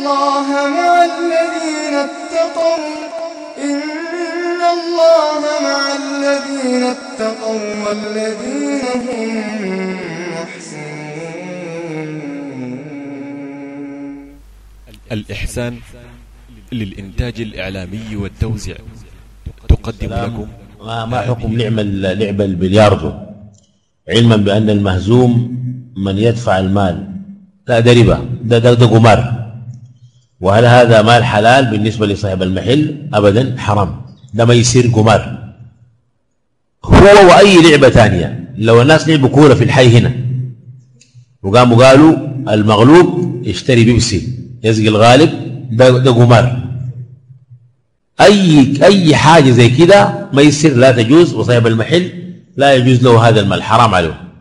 الله مع الذين اتقوا إن الله مع الذين اتقوا والذين هم محسنون الإحسان للإنتاج الإعلامي والتوزيع تقدم لكم ما ما حكم لعب لعب البلياردو علما بأن المهزوم من يدفع المال لا ده ربا ده, ده, ده قمار وهل هذا مال حلال بالنسبة لصاحب المحل أبدا حرام ده ما يصير قمار هو وأي لعبة ثانية لو الناس لعبوا كورة في الحي هنا وقاموا قالوا المغلوب يشتري بيبسي يسقي الغالب ده, ده قمار أي أي حاجة زي كده ما يصير لا تجوز وصاحب المحل لا يجوز له هذا المال حرام عليه